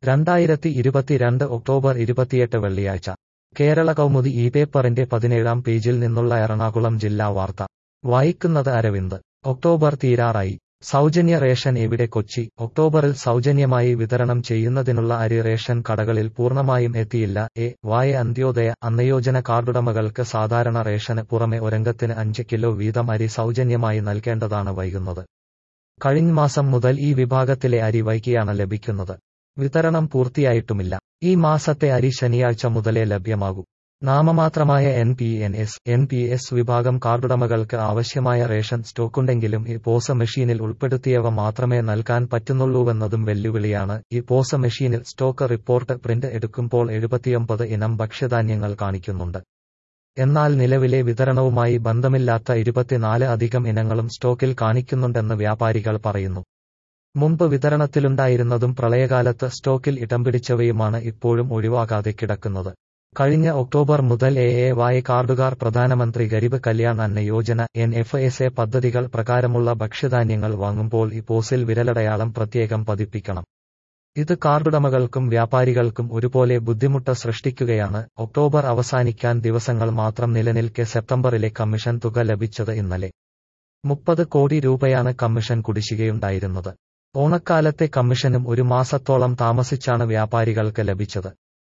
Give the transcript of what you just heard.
രണ്ടായിരത്തി ഇരുപത്തിരണ്ട് ഒക്ടോബർ ഇരുപത്തിയെട്ട് വെള്ളിയാഴ്ച കേരള കൗമുദി ഈ പേപ്പറിന്റെ പതിനേഴാം പേജിൽ നിന്നുള്ള എറണാകുളം ജില്ലാ വാർത്ത വായിക്കുന്നത് അരവിന്ദ് ഒക്ടോബർ തീരാറായി സൗജന്യ റേഷൻ എവിടെ കൊച്ചി ഒക്ടോബറിൽ സൗജന്യമായി വിതരണം ചെയ്യുന്നതിനുള്ള അരി റേഷൻ കടകളിൽ പൂർണ്ണമായും എത്തിയില്ല എ വായ അന്ത്യോദയ അന്നയോജന കാർഡുടമകൾക്ക് സാധാരണ റേഷന് പുറമെ ഒരംഗത്തിന് അഞ്ച് കിലോ വീതം അരി സൗജന്യമായി നൽകേണ്ടതാണ് വൈകുന്നത് കഴിഞ്ഞ മാസം മുതൽ ഈ വിഭാഗത്തിലെ അരി വൈകിയാണ് ലഭിക്കുന്നത് വിതരണം പൂർത്തിയായിട്ടുമില്ല ഈ മാസത്തെ അരി ശനിയാഴ്ച മുതലേ ലഭ്യമാകൂ നാമമാത്രമായ N P N S N P S വിഭാഗം കാർഡുടമകൾക്ക് ആവശ്യമായ റേഷൻ സ്റ്റോക്കുണ്ടെങ്കിലും ഈ പോസ മെഷീനിൽ ഉൾപ്പെടുത്തിയവ മാത്രമേ നൽകാൻ പറ്റുന്നുള്ളൂവെന്നതും വെല്ലുവിളിയാണ് ഈ പോസ മെഷീനിൽ സ്റ്റോക്ക് റിപ്പോർട്ട് പ്രിന്റ് എടുക്കുമ്പോൾ എഴുപത്തിയൊമ്പത് ഇനം ഭക്ഷ്യധാന്യങ്ങൾ കാണിക്കുന്നുണ്ട് എന്നാൽ നിലവിലെ വിതരണവുമായി ബന്ധമില്ലാത്ത ഇരുപത്തിനാല് അധികം ഇനങ്ങളും സ്റ്റോക്കിൽ കാണിക്കുന്നുണ്ടെന്ന് വ്യാപാരികൾ പറയുന്നു മുമ്പ് വിതരണത്തിലുണ്ടായിരുന്നതും പ്രളയകാലത്ത് സ്റ്റോക്കിൽ ഇടം പിടിച്ചവയുമാണ് ഇപ്പോഴും ഒഴിവാകാതെ കിടക്കുന്നത് കഴിഞ്ഞ ഒക്ടോബർ മുതൽ എ എ വായ കാർഡുകാർ പ്രധാനമന്ത്രി Garib Kalyan Anna Yojana N F S A പദ്ധതികൾ പ്രകാരമുള്ള ഭക്ഷ്യധാന്യങ്ങൾ വാങ്ങുമ്പോൾ ഈ പോസിൽ വിരലടയാളം പ്രത്യേകം പതിപ്പിക്കണം ഇത് കാർഡുടമകൾക്കും വ്യാപാരികൾക്കും ഒരുപോലെ ബുദ്ധിമുട്ട് സൃഷ്ടിക്കുകയാണ് ഒക്ടോബർ അവസാനിക്കാൻ ദിവസങ്ങൾ മാത്രം നിലനിൽക്കെ സെപ്റ്റംബറിലെ കമ്മീഷൻ തുക ലഭിച്ചത് ഇന്നലെ മുപ്പത് കോടി രൂപയാണ് കമ്മീഷൻ കുടിശ്ശികയുണ്ടായിരുന്നത് ഓണക്കാലത്തെ കമ്മീഷനും ഒരു മാസത്തോളം താമസിച്ചാണ് വ്യാപാരികൾക്ക് ലഭിച്ചത്